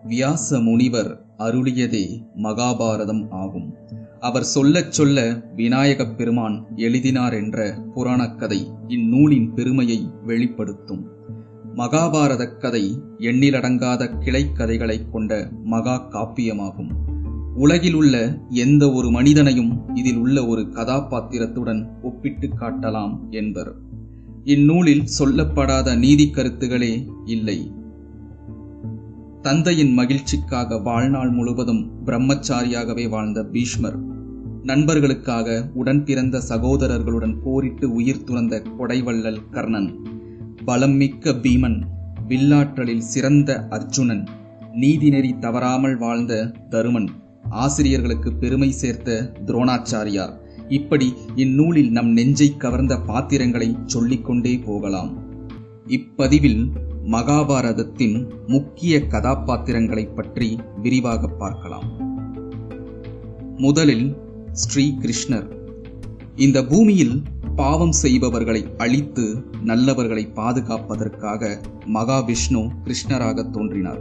வியாச முனிவர் அருளியதே மகாபாரதம் ஆகும் அவர் சொல்லச் சொல்ல விநாயகப் பெருமான் எழுதினார் என்ற புராணக் கதை இந்நூலின் பெருமையை வெளிப்படுத்தும் மகாபாரதக் கதை எண்ணிலடங்காத கிளைக்கதைகளைக் கொண்ட மகா காப்பியமாகும் உலகில் உள்ள எந்த ஒரு மனிதனையும் இதில் உள்ள ஒரு கதாபாத்திரத்துடன் ஒப்பிட்டு காட்டலாம் என்பர் இந்நூலில் சொல்லப்படாத நீதி கருத்துகளே இல்லை தந்தையின் மகிழ்ச்சிக்காக வாழ்நாள் முழுவதும் பிரம்மச்சாரியாகவே வாழ்ந்த பீஷ்மர் நண்பர்களுக்காக உடன் பிறந்த சகோதரர்களுடன் போரிட்டு உயிர் துறந்த கொடைவள்ளல் கர்ணன் பலம் மிக்க பீமன் வில்லாற்றலில் சிறந்த அர்ஜுனன் நீதிநெறி தவறாமல் வாழ்ந்த தருமன் ஆசிரியர்களுக்கு பெருமை சேர்த்த துரோணாச்சாரியார் இப்படி இந்நூலில் நம் நெஞ்சை கவர்ந்த பாத்திரங்களை சொல்லிக்கொண்டே போகலாம் இப்பதிவில் மகாபாரதத்தின் முக்கிய கதாபாத்திரங்களைப் பற்றி விரிவாக பார்க்கலாம் முதலில் ஸ்ரீ கிருஷ்ணர் இந்த பூமியில் பாவம் செய்பவர்களை அழித்து நல்லவர்களை பாதுகாப்பதற்காக மகாவிஷ்ணு கிருஷ்ணராக தோன்றினார்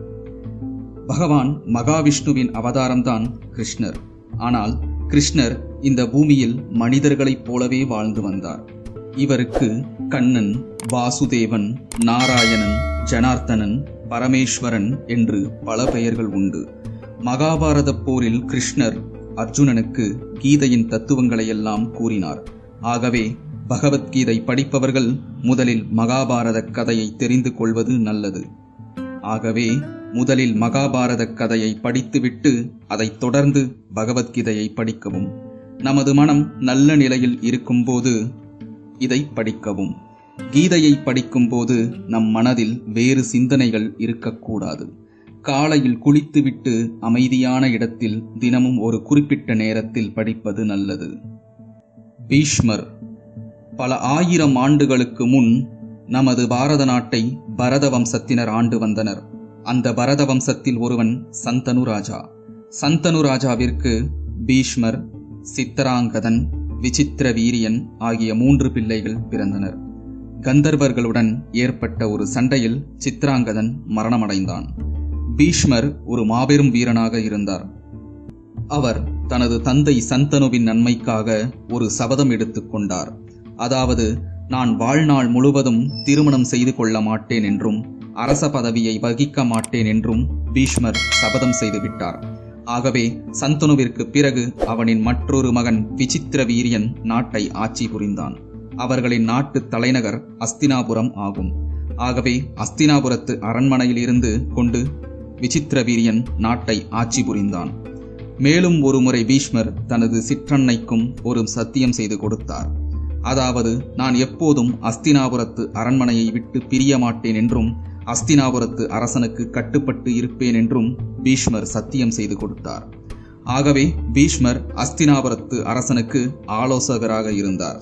பகவான் மகாவிஷ்ணுவின் அவதாரம்தான் கிருஷ்ணர் ஆனால் கிருஷ்ணர் இந்த பூமியில் மனிதர்களைப் போலவே வாழ்ந்து வந்தார் இவருக்கு கண்ணன் வாசுதேவன் நாராயணன் ஜனார்த்தனன் பரமேஸ்வரன் என்று பல பெயர்கள் உண்டு மகாபாரத போரில் கிருஷ்ணர் அர்ஜுனனுக்கு கீதையின் தத்துவங்களை எல்லாம் கூறினார் ஆகவே பகவத்கீதை படிப்பவர்கள் முதலில் மகாபாரத கதையை தெரிந்து கொள்வது நல்லது ஆகவே முதலில் மகாபாரத கதையை படித்துவிட்டு அதைத் தொடர்ந்து பகவத்கீதையை படிக்கவும் நமது மனம் நல்ல நிலையில் இருக்கும்போது இதை படிக்கவும் கீதையை படிக்கும்போது நம் மனதில் வேறு சிந்தனைகள் இருக்கக்கூடாது காலையில் குளித்துவிட்டு அமைதியான இடத்தில் தினமும் ஒரு குறிப்பிட்ட நேரத்தில் படிப்பது நல்லது பீஷ்மர் பல ஆயிரம் ஆண்டுகளுக்கு முன் நமது பாரத நாட்டை பரத வம்சத்தினர் ஆண்டு வந்தனர் அந்த பரத வம்சத்தில் ஒருவன் சந்தனு ராஜா சந்தனு ராஜாவிற்கு பீஷ்மர் சித்தராங்கதன் விசித்திர வீரியன் ஆகிய மூன்று பிள்ளைகள் பிறந்தனர் கந்தர்வர்களுடன் ஏற்பட்ட ஒரு சண்டையில் சித்ராங்கதன் மரணமடைந்தான் பீஷ்மர் ஒரு மாபெரும் வீரனாக இருந்தார் அவர் தனது தந்தை சந்தனுவின் நன்மைக்காக ஒரு சபதம் எடுத்துக்கொண்டார் அதாவது நான் வாழ்நாள் முழுவதும் திருமணம் செய்து கொள்ள மாட்டேன் என்றும் அரச பதவியை வகிக்க மாட்டேன் என்றும் பீஷ்மர் சபதம் செய்துவிட்டார் ஆகவே சந்தனுவிற்கு பிறகு அவனின் மற்றொரு மகன் விசித்திர வீரியன் நாட்டை ஆட்சி புரிந்தான் அவர்களின் நாட்டு தலைநகர் அஸ்தினாபுரம் ஆகும் ஆகவே அஸ்தினாபுரத்து அரண்மனையில் இருந்து கொண்டு விசித்திர வீரியன் நாட்டை ஆட்சி புரிந்தான் மேலும் ஒருமுறை பீஷ்மர் தனது சிற்றன்னைக்கும் ஒரு சத்தியம் செய்து கொடுத்தார் அதாவது நான் எப்போதும் அஸ்தினாபுரத்து அரண்மனையை விட்டு பிரிய மாட்டேன் என்றும் அஸ்தினாபுரத்து அரசனுக்கு கட்டுப்பட்டு இருப்பேன் என்றும் பீஷ்மர் சத்தியம் செய்து கொடுத்தார் ஆகவே பீஷ்மர் அஸ்தினாபுரத்து அரசனுக்கு ஆலோசகராக இருந்தார்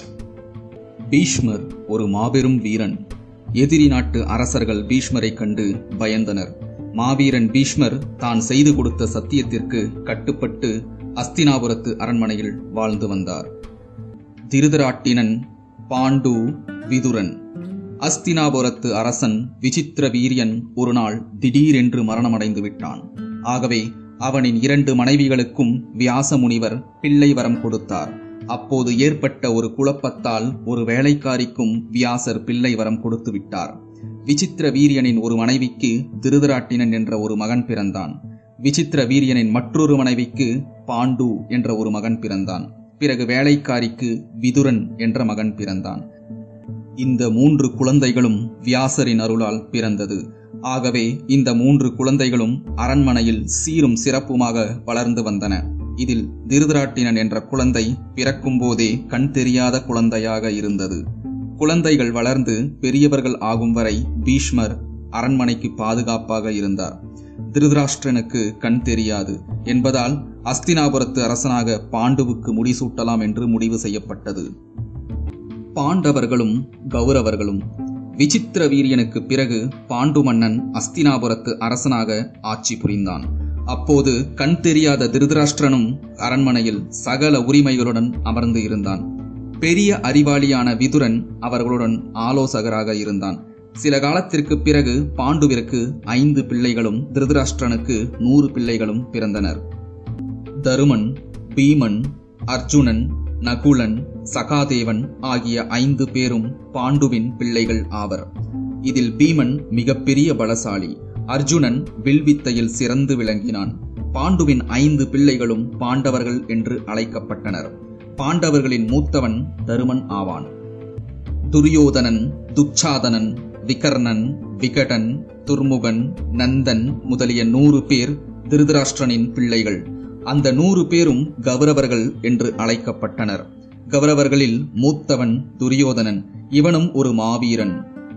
பீஷ்மர் ஒரு மாபெரும் வீரன் எதிரி நாட்டு அரசர்கள் பீஷ்மரை கண்டு பயந்தனர் மாவீரன் பீஷ்மர் தான் செய்து கொடுத்த சத்தியத்திற்கு கட்டுப்பட்டு அஸ்தினாபுரத்து அரண்மனையில் வாழ்ந்து வந்தார் திருதராட்டினன் பாண்டு விதுரன் அஸ்தினாபுரத்து அரசன் விசித்திர வீரியன் ஒரு நாள் திடீரென்று மரணமடைந்து விட்டான் ஆகவே அவனின் இரண்டு மனைவிகளுக்கும் வியாச முனிவர் பிள்ளை வரம் கொடுத்தார் அப்போது ஏற்பட்ட ஒரு குழப்பத்தால் ஒரு வேலைக்காரிக்கும் வியாசர் பிள்ளை வரம் கொடுத்து விட்டார் விசித்திர வீரியனின் ஒரு மனைவிக்கு திருதராட்டினன் என்ற ஒரு மகன் பிறந்தான் விசித்திர வீரியனின் மற்றொரு மனைவிக்கு பாண்டு என்ற ஒரு மகன் பிறந்தான் பிறகு வேலைக்காரிக்கு விதுரன் என்ற மகன் பிறந்தான் இந்த மூன்று குழந்தைகளும் வியாசரின் அருளால் பிறந்தது ஆகவே இந்த மூன்று குழந்தைகளும் அரண்மனையில் சீரும் சிறப்புமாக வளர்ந்து வந்தன இதில் திருதராட்டினன் என்ற குழந்தை பிறக்கும் போதே கண் தெரியாத குழந்தையாக இருந்தது குழந்தைகள் வளர்ந்து பெரியவர்கள் ஆகும் வரை பீஷ்மர் அரண்மனைக்கு பாதுகாப்பாக இருந்தார் திருதராஷ்டிரனுக்கு கண் தெரியாது என்பதால் அஸ்தினாபுரத்து அரசனாக பாண்டுவுக்கு முடிசூட்டலாம் என்று முடிவு செய்யப்பட்டது பாண்டவர்களும் கௌரவர்களும் விசித்திர வீரியனுக்கு பிறகு பாண்டு மன்னன் அஸ்தினாபுரத்து அரசனாக ஆட்சி புரிந்தான் அப்போது கண் தெரியாத திருதராஷ்டிரனும் அரண்மனையில் சகல உரிமைகளுடன் அமர்ந்து இருந்தான் பெரிய அறிவாளியான விதுரன் அவர்களுடன் ஆலோசகராக இருந்தான் சில காலத்திற்கு பிறகு பாண்டுவிற்கு ஐந்து பிள்ளைகளும் திருதராஷ்டிரனுக்கு நூறு பிள்ளைகளும் பிறந்தனர் தருமன் பீமன் அர்ஜுனன் நகுலன் சகாதேவன் ஆகிய ஐந்து பேரும் பாண்டுவின் பிள்ளைகள் ஆவர் இதில் பீமன் மிகப்பெரிய பலசாலி அர்ஜுனன் வில்வித்தையில் சிறந்து விளங்கினான் பாண்டுவின் ஐந்து பிள்ளைகளும் பாண்டவர்கள் என்று அழைக்கப்பட்டனர் பாண்டவர்களின் மூத்தவன் தருமன் ஆவான் துரியோதனன் துச்சாதனன் விகர்ணன் விகடன் துர்முகன் நந்தன் முதலிய நூறு பேர் திருதராஷ்டிரனின் பிள்ளைகள் அந்த நூறு பேரும் கௌரவர்கள் என்று அழைக்கப்பட்டனர் கௌரவர்களில் மூத்தவன் துரியோதனன் இவனும் ஒரு மாவீரன்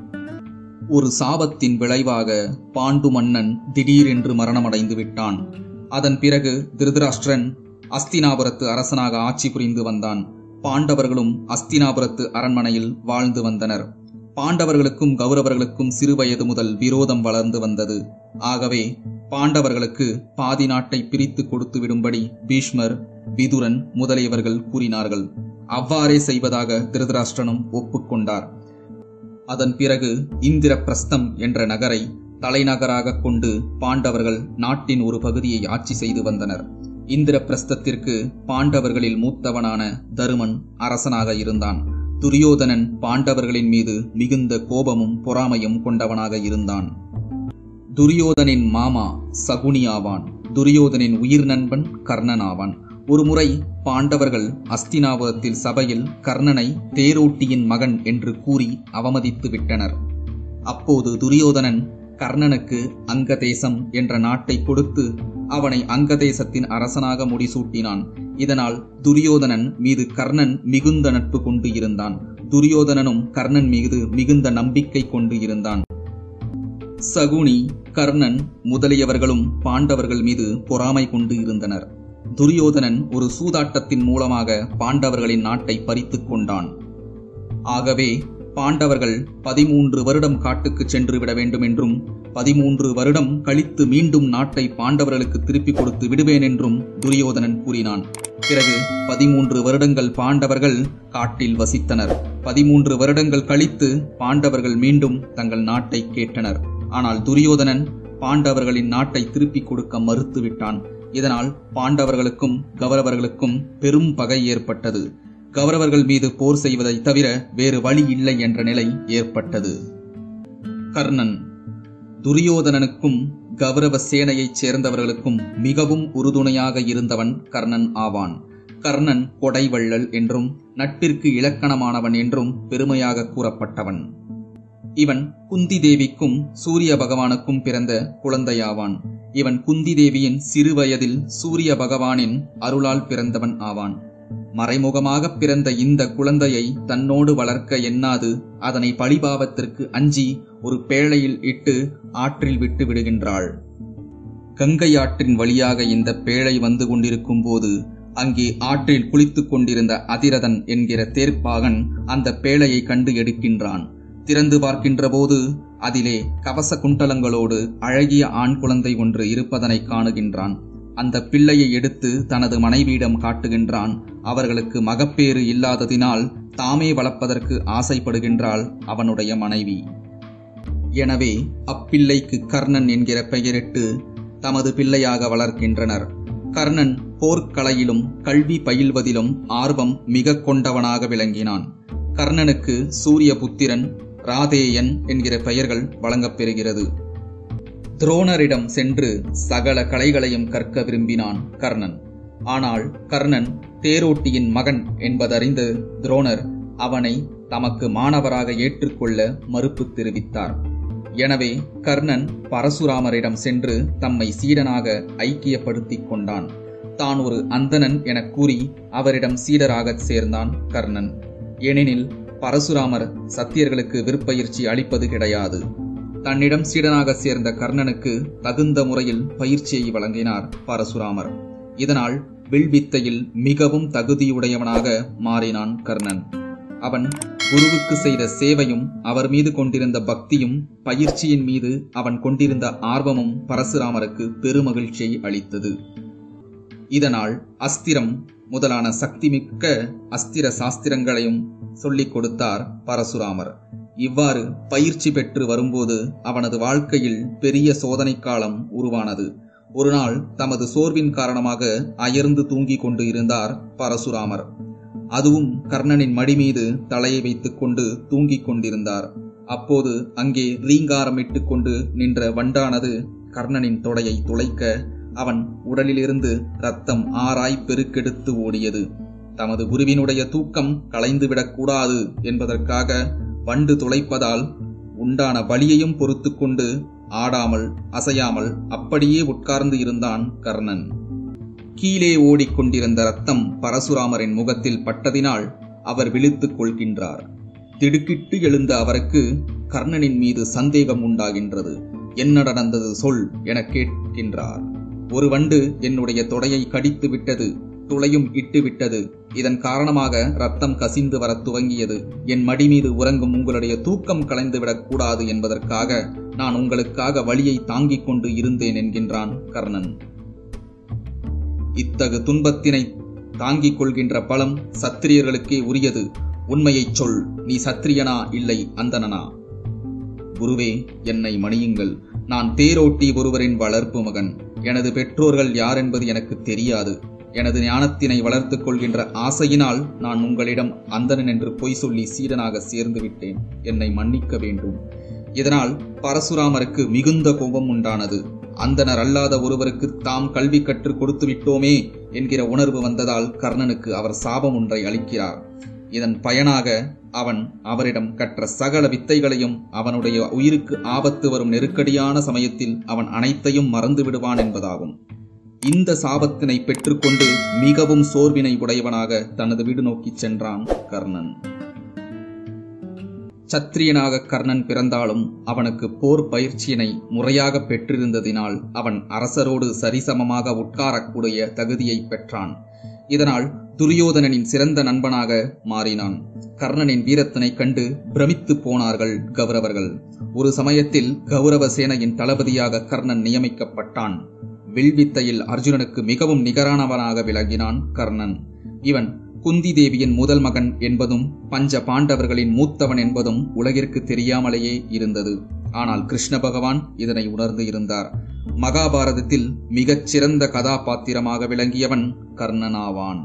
ஒரு சாபத்தின் விளைவாக பாண்டு மன்னன் திடீரென்று மரணமடைந்து விட்டான் அதன் பிறகு திருதராஷ்டிரன் அஸ்தினாபுரத்து அரசனாக ஆட்சி புரிந்து வந்தான் பாண்டவர்களும் அஸ்தினாபுரத்து அரண்மனையில் வாழ்ந்து வந்தனர் பாண்டவர்களுக்கும் கௌரவர்களுக்கும் சிறுவயது முதல் விரோதம் வளர்ந்து வந்தது ஆகவே பாண்டவர்களுக்கு பாதி நாட்டை பிரித்து கொடுத்து விடும்படி பீஷ்மர் விதுரன் முதலியவர்கள் கூறினார்கள் அவ்வாறே செய்வதாக திருதராஷ்டிரனும் ஒப்புக்கொண்டார் அதன் பிறகு இந்திரபிரஸ்தம் என்ற நகரை தலைநகராக கொண்டு பாண்டவர்கள் நாட்டின் ஒரு பகுதியை ஆட்சி செய்து வந்தனர் இந்திரபிரஸ்தத்திற்கு பாண்டவர்களில் மூத்தவனான தருமன் அரசனாக இருந்தான் துரியோதனன் பாண்டவர்களின் மீது மிகுந்த கோபமும் பொறாமையும் கொண்டவனாக இருந்தான் துரியோதனின் மாமா சகுனி ஆவான் துரியோதனின் உயிர் நண்பன் கர்ணன் ஆவான் ஒருமுறை பாண்டவர்கள் அஸ்தினாபுரத்தில் சபையில் கர்ணனை தேரோட்டியின் மகன் என்று கூறி அவமதித்து விட்டனர் அப்போது துரியோதனன் கர்ணனுக்கு அங்கதேசம் என்ற நாட்டை கொடுத்து அவனை அங்கதேசத்தின் அரசனாக முடிசூட்டினான் இதனால் துரியோதனன் மீது கர்ணன் மிகுந்த நட்பு கொண்டு இருந்தான் துரியோதனனும் கர்ணன் மீது மிகுந்த நம்பிக்கை கொண்டு இருந்தான் சகுனி கர்ணன் முதலியவர்களும் பாண்டவர்கள் மீது பொறாமை கொண்டு இருந்தனர் துரியோதனன் ஒரு சூதாட்டத்தின் மூலமாக பாண்டவர்களின் நாட்டை பறித்துக் கொண்டான் ஆகவே பாண்டவர்கள் பதிமூன்று வருடம் காட்டுக்கு சென்று விட வேண்டும் என்றும் பதிமூன்று வருடம் கழித்து மீண்டும் நாட்டை பாண்டவர்களுக்கு திருப்பிக் கொடுத்து விடுவேன் என்றும் துரியோதனன் கூறினான் பிறகு பதிமூன்று வருடங்கள் பாண்டவர்கள் காட்டில் வசித்தனர் பதிமூன்று வருடங்கள் கழித்து பாண்டவர்கள் மீண்டும் தங்கள் நாட்டை கேட்டனர் ஆனால் துரியோதனன் பாண்டவர்களின் நாட்டை திருப்பிக் கொடுக்க மறுத்துவிட்டான் இதனால் பாண்டவர்களுக்கும் கௌரவர்களுக்கும் பெரும் பகை ஏற்பட்டது கௌரவர்கள் மீது போர் செய்வதை தவிர வேறு வழி இல்லை என்ற நிலை ஏற்பட்டது கர்ணன் துரியோதனனுக்கும் கௌரவ சேனையைச் சேர்ந்தவர்களுக்கும் மிகவும் உறுதுணையாக இருந்தவன் கர்ணன் ஆவான் கர்ணன் கொடைவள்ளல் என்றும் நட்பிற்கு இலக்கணமானவன் என்றும் பெருமையாக கூறப்பட்டவன் இவன் குந்தி தேவிக்கும் சூரிய பகவானுக்கும் பிறந்த குழந்தையாவான் இவன் குந்தி தேவியின் சிறு வயதில் சூரிய பகவானின் அருளால் பிறந்தவன் ஆவான் மறைமுகமாக பிறந்த இந்த குழந்தையை தன்னோடு வளர்க்க எண்ணாது அதனை பழிபாவத்திற்கு அஞ்சி ஒரு பேழையில் இட்டு ஆற்றில் விட்டு விடுகின்றாள் கங்கை ஆற்றின் வழியாக இந்த பேழை வந்து கொண்டிருக்கும் போது அங்கே ஆற்றில் குளித்துக் கொண்டிருந்த அதிரதன் என்கிற தேர்ப்பாகன் அந்த பேழையை கண்டு எடுக்கின்றான் திறந்து பார்க்கின்ற போது அதிலே கவச குண்டலங்களோடு அழகிய ஆண் குழந்தை ஒன்று இருப்பதனை காணுகின்றான் அந்த பிள்ளையை எடுத்து தனது மனைவியிடம் காட்டுகின்றான் அவர்களுக்கு மகப்பேறு இல்லாததினால் தாமே வளர்ப்பதற்கு ஆசைப்படுகின்றாள் அவனுடைய மனைவி எனவே அப்பிள்ளைக்கு கர்ணன் என்கிற பெயரிட்டு தமது பிள்ளையாக வளர்க்கின்றனர் கர்ணன் போர்க்கலையிலும் கல்வி பயில்வதிலும் ஆர்வம் மிக கொண்டவனாக விளங்கினான் கர்ணனுக்கு சூரிய புத்திரன் ராதேயன் என்கிற பெயர்கள் வழங்கப்பெறுகிறது துரோணரிடம் சென்று சகல கலைகளையும் கற்க விரும்பினான் கர்ணன் ஆனால் கர்ணன் தேரோட்டியின் மகன் என்பதறிந்து துரோணர் அவனை தமக்கு மாணவராக ஏற்றுக்கொள்ள மறுப்பு தெரிவித்தார் எனவே கர்ணன் பரசுராமரிடம் சென்று தம்மை சீடனாக ஐக்கியப்படுத்திக் கொண்டான் தான் ஒரு அந்தணன் எனக் கூறி அவரிடம் சீடராகச் சேர்ந்தான் கர்ணன் ஏனெனில் பரசுராமர் சத்தியர்களுக்கு விற்பயிற்சி அளிப்பது கிடையாது தன்னிடம் சீடனாக சேர்ந்த கர்ணனுக்கு தகுந்த முறையில் பயிற்சியை வழங்கினார் பரசுராமர் இதனால் வில்வித்தையில் மிகவும் தகுதியுடையவனாக மாறினான் கர்ணன் அவன் குருவுக்கு செய்த சேவையும் அவர் மீது கொண்டிருந்த பக்தியும் பயிற்சியின் மீது அவன் கொண்டிருந்த ஆர்வமும் பரசுராமருக்கு பெருமகிழ்ச்சியை அளித்தது இதனால் அஸ்திரம் முதலான சக்திமிக்க அஸ்திர சாஸ்திரங்களையும் சொல்லிக் கொடுத்தார் பரசுராமர் இவ்வாறு பயிற்சி பெற்று வரும்போது அவனது வாழ்க்கையில் பெரிய சோதனை காலம் உருவானது ஒரு நாள் தமது சோர்வின் காரணமாக அயர்ந்து தூங்கிக் கொண்டு இருந்தார் பரசுராமர் அதுவும் கர்ணனின் மடி மீது தலையை வைத்துக் கொண்டு தூங்கிக் கொண்டிருந்தார் அப்போது அங்கே ரீங்காரமிட்டுக் கொண்டு நின்ற வண்டானது கர்ணனின் தொடையை துளைக்க அவன் உடலிலிருந்து ரத்தம் ஆராய் பெருக்கெடுத்து ஓடியது தமது குருவினுடைய தூக்கம் கலைந்துவிடக் கூடாது என்பதற்காக வண்டு துளைப்பதால் உண்டான வலியையும் பொறுத்து கொண்டு ஆடாமல் அசையாமல் அப்படியே உட்கார்ந்து இருந்தான் கர்ணன் கீழே ஓடிக்கொண்டிருந்த ரத்தம் பரசுராமரின் முகத்தில் பட்டதினால் அவர் விழித்துக் கொள்கின்றார் திடுக்கிட்டு எழுந்த அவருக்கு கர்ணனின் மீது சந்தேகம் உண்டாகின்றது என்ன நடந்தது சொல் என கேட்கின்றார் ஒரு வண்டு என்னுடைய தொடையை கடித்து விட்டது துளையும் இட்டு விட்டது இதன் காரணமாக ரத்தம் கசிந்து வரத் துவங்கியது என் மடி மீது உறங்கும் உங்களுடைய தூக்கம் கலைந்துவிடக் கூடாது என்பதற்காக நான் உங்களுக்காக வழியை தாங்கிக் கொண்டு இருந்தேன் என்கின்றான் கர்ணன் இத்தகு துன்பத்தினை தாங்கிக் கொள்கின்ற பலம் சத்திரியர்களுக்கே உரியது உண்மையைச் சொல் நீ சத்திரியனா இல்லை அந்தணனா குருவே என்னை மணியுங்கள் நான் தேரோட்டி ஒருவரின் வளர்ப்பு மகன் எனது பெற்றோர்கள் யார் என்பது எனக்கு தெரியாது எனது ஞானத்தினை வளர்த்துக் கொள்கின்ற ஆசையினால் நான் உங்களிடம் அந்தணன் என்று பொய் சொல்லி சீடனாக சேர்ந்து விட்டேன் என்னை மன்னிக்க வேண்டும் இதனால் பரசுராமருக்கு மிகுந்த கோபம் உண்டானது அந்தனர் அல்லாத ஒருவருக்கு தாம் கல்வி கற்றுக் கொடுத்து விட்டோமே என்கிற உணர்வு வந்ததால் கர்ணனுக்கு அவர் சாபம் ஒன்றை அளிக்கிறார் இதன் பயனாக அவன் அவரிடம் கற்ற சகல வித்தைகளையும் அவனுடைய உயிருக்கு ஆபத்து வரும் நெருக்கடியான சமயத்தில் அவன் அனைத்தையும் மறந்து விடுவான் என்பதாகும் இந்த சாபத்தினை பெற்றுக்கொண்டு மிகவும் சோர்வினை உடையவனாக தனது வீடு நோக்கிச் சென்றான் கர்ணன் சத்திரியனாக கர்ணன் பிறந்தாலும் அவனுக்கு போர் பயிற்சியினை முறையாக பெற்றிருந்ததினால் அவன் அரசரோடு சரிசமமாக உட்காரக்கூடிய தகுதியை பெற்றான் இதனால் துரியோதனனின் சிறந்த நண்பனாக மாறினான் கர்ணனின் வீரத்தினை கண்டு பிரமித்து போனார்கள் கௌரவர்கள் ஒரு சமயத்தில் கௌரவ சேனையின் தளபதியாக கர்ணன் நியமிக்கப்பட்டான் வில்வித்தையில் அர்ஜுனனுக்கு மிகவும் நிகரானவனாக விளங்கினான் கர்ணன் இவன் குந்தி தேவியின் முதல் மகன் என்பதும் பஞ்ச பாண்டவர்களின் மூத்தவன் என்பதும் உலகிற்கு தெரியாமலேயே இருந்தது ஆனால் கிருஷ்ண பகவான் இதனை உணர்ந்து இருந்தார் மகாபாரதத்தில் மிகச் சிறந்த கதாபாத்திரமாக விளங்கியவன் கர்ணனாவான்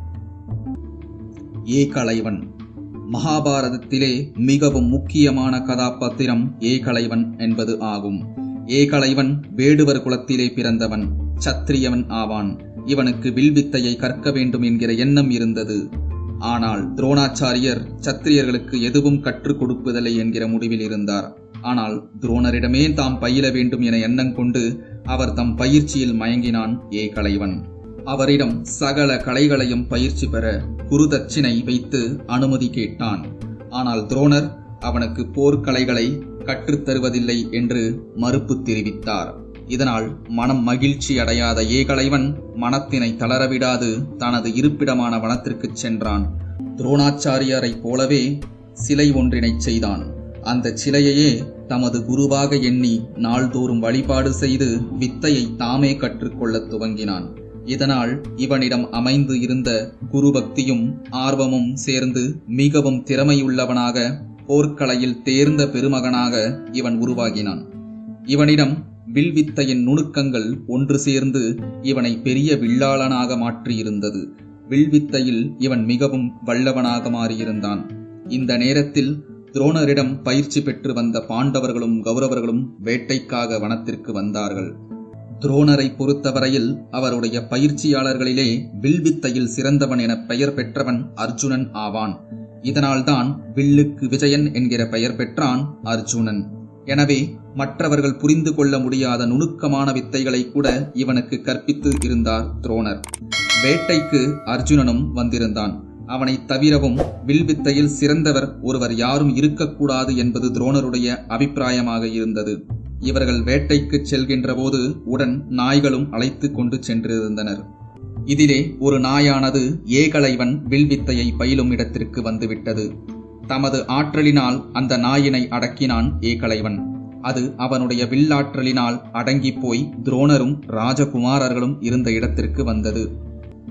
ஏகலைவன் மகாபாரதத்திலே மிகவும் முக்கியமான கதாபாத்திரம் ஏகலைவன் என்பது ஆகும் ஏகலைவன் வேடுவர் குலத்திலே பிறந்தவன் சத்திரியவன் ஆவான் இவனுக்கு வில்வித்தையை கற்க வேண்டும் என்கிற எண்ணம் இருந்தது ஆனால் துரோணாச்சாரியர் சத்திரியர்களுக்கு எதுவும் கற்றுக் கொடுப்பதில்லை என்கிற முடிவில் இருந்தார் ஆனால் துரோணரிடமே தாம் பயில வேண்டும் என எண்ணம் கொண்டு அவர் தம் பயிற்சியில் மயங்கினான் ஏகலைவன் அவரிடம் சகல கலைகளையும் பயிற்சி பெற குருதட்சிணை வைத்து அனுமதி கேட்டான் ஆனால் துரோணர் அவனுக்கு போர்க்கலைகளை கற்றுத்தருவதில்லை என்று மறுப்பு தெரிவித்தார் இதனால் மனம் மகிழ்ச்சி அடையாத ஏகலைவன் மனத்தினை தளரவிடாது தனது இருப்பிடமான வனத்திற்குச் சென்றான் துரோணாச்சாரியரைப் போலவே சிலை ஒன்றினைச் செய்தான் அந்த சிலையையே தமது குருவாக எண்ணி நாள்தோறும் வழிபாடு செய்து வித்தையை தாமே கற்றுக்கொள்ளத் துவங்கினான் இதனால் இவனிடம் அமைந்து இருந்த குரு பக்தியும் ஆர்வமும் சேர்ந்து மிகவும் திறமையுள்ளவனாக போர்க்கலையில் தேர்ந்த பெருமகனாக இவன் உருவாகினான் இவனிடம் வில்வித்தையின் நுணுக்கங்கள் ஒன்று சேர்ந்து இவனை பெரிய வில்லாளனாக மாற்றியிருந்தது வில்வித்தையில் இவன் மிகவும் வல்லவனாக மாறியிருந்தான் இந்த நேரத்தில் துரோணரிடம் பயிற்சி பெற்று வந்த பாண்டவர்களும் கௌரவர்களும் வேட்டைக்காக வனத்திற்கு வந்தார்கள் துரோணரை பொறுத்தவரையில் அவருடைய பயிற்சியாளர்களிலே வில்வித்தையில் சிறந்தவன் என பெயர் பெற்றவன் அர்ஜுனன் ஆவான் இதனால்தான் வில்லுக்கு விஜயன் என்கிற பெயர் பெற்றான் அர்ஜுனன் எனவே மற்றவர்கள் புரிந்து கொள்ள முடியாத நுணுக்கமான வித்தைகளை கூட இவனுக்கு கற்பித்து இருந்தார் துரோணர் வேட்டைக்கு அர்ஜுனனும் வந்திருந்தான் அவனை தவிரவும் வில்வித்தையில் சிறந்தவர் ஒருவர் யாரும் இருக்கக்கூடாது என்பது துரோணருடைய அபிப்பிராயமாக இருந்தது இவர்கள் வேட்டைக்கு செல்கின்ற போது உடன் நாய்களும் அழைத்து கொண்டு சென்றிருந்தனர் இதிலே ஒரு நாயானது ஏகலைவன் வில்வித்தையை பயிலும் இடத்திற்கு வந்துவிட்டது தமது ஆற்றலினால் அந்த நாயினை அடக்கினான் ஏகலைவன் அது அவனுடைய வில்லாற்றலினால் அடங்கிப் போய் துரோணரும் ராஜகுமாரர்களும் இருந்த இடத்திற்கு வந்தது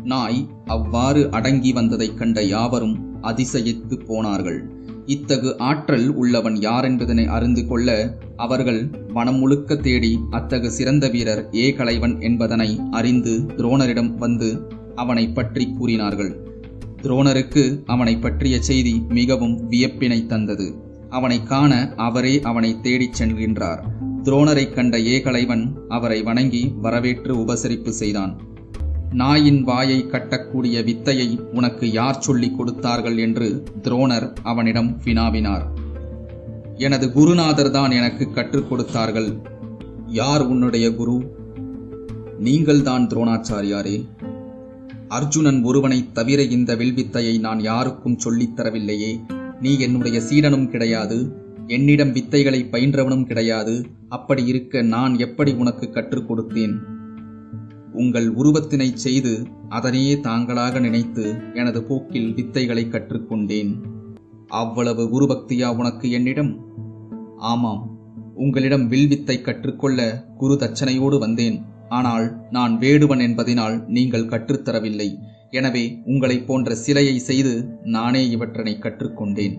நாய் அவ்வாறு அடங்கி வந்ததைக் கண்ட யாவரும் அதிசயித்து போனார்கள் இத்தகு ஆற்றல் உள்ளவன் யாரென்பதனை அறிந்து கொள்ள அவர்கள் வனம் முழுக்க தேடி அத்தகு சிறந்த வீரர் ஏகலைவன் என்பதனை அறிந்து துரோணரிடம் வந்து அவனை பற்றி கூறினார்கள் துரோணருக்கு அவனை பற்றிய செய்தி மிகவும் வியப்பினை தந்தது அவனை காண அவரே அவனை தேடிச் செல்கின்றார் துரோணரைக் கண்ட ஏகலைவன் அவரை வணங்கி வரவேற்று உபசரிப்பு செய்தான் நாயின் வாயை கட்டக்கூடிய வித்தையை உனக்கு யார் சொல்லிக் கொடுத்தார்கள் என்று துரோணர் அவனிடம் வினாவினார் எனது குருநாதர் தான் எனக்கு கற்றுக் கொடுத்தார்கள் யார் உன்னுடைய குரு நீங்கள்தான் துரோணாச்சாரியாரே அர்ஜுனன் ஒருவனை தவிர இந்த வில்வித்தையை நான் யாருக்கும் சொல்லித் தரவில்லையே நீ என்னுடைய சீடனும் கிடையாது என்னிடம் வித்தைகளை பயின்றவனும் கிடையாது அப்படி இருக்க நான் எப்படி உனக்கு கற்றுக் கொடுத்தேன் உங்கள் உருவத்தினை செய்து அதனையே தாங்களாக நினைத்து எனது போக்கில் வித்தைகளை கற்றுக்கொண்டேன் அவ்வளவு குருபக்தியா உனக்கு என்னிடம் ஆமாம் உங்களிடம் வில்வித்தை கற்றுக்கொள்ள குரு தட்சணையோடு வந்தேன் ஆனால் நான் வேடுவன் என்பதினால் நீங்கள் கற்றுத்தரவில்லை எனவே உங்களைப் போன்ற சிலையை செய்து நானே இவற்றனை கற்றுக்கொண்டேன்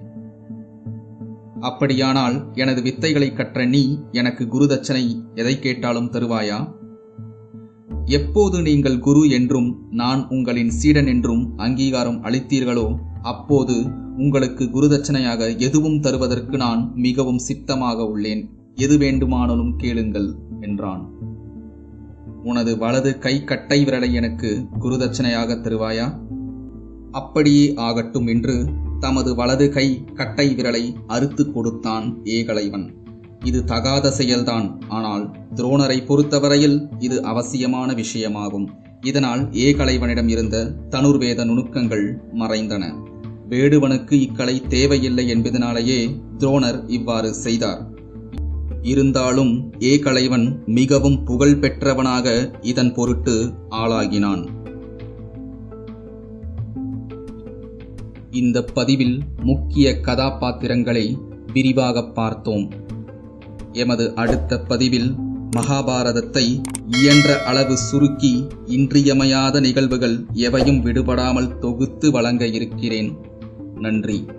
அப்படியானால் எனது வித்தைகளை கற்ற நீ எனக்கு குரு தட்சணை எதை கேட்டாலும் தருவாயா எப்போது நீங்கள் குரு என்றும் நான் உங்களின் சீடன் என்றும் அங்கீகாரம் அளித்தீர்களோ அப்போது உங்களுக்கு குருதட்சணையாக எதுவும் தருவதற்கு நான் மிகவும் சித்தமாக உள்ளேன் எது வேண்டுமானாலும் கேளுங்கள் என்றான் உனது வலது கை கட்டை விரலை எனக்கு குருதட்சணையாக தருவாயா அப்படியே ஆகட்டும் என்று தமது வலது கை கட்டை விரலை அறுத்து கொடுத்தான் ஏகலைவன் இது தகாத செயல்தான் ஆனால் துரோணரை பொறுத்தவரையில் இது அவசியமான விஷயமாகும் இதனால் ஏகலைவனிடம் இருந்த தனுர்வேத நுணுக்கங்கள் மறைந்தன வேடுவனுக்கு இக்கலை தேவையில்லை என்பதனாலேயே துரோணர் இவ்வாறு செய்தார் இருந்தாலும் ஏகலைவன் மிகவும் புகழ் பெற்றவனாக இதன் பொருட்டு ஆளாகினான் இந்த பதிவில் முக்கிய கதாபாத்திரங்களை விரிவாக பார்த்தோம் எமது அடுத்த பதிவில் மகாபாரதத்தை இயன்ற அளவு சுருக்கி இன்றியமையாத நிகழ்வுகள் எவையும் விடுபடாமல் தொகுத்து வழங்க இருக்கிறேன் நன்றி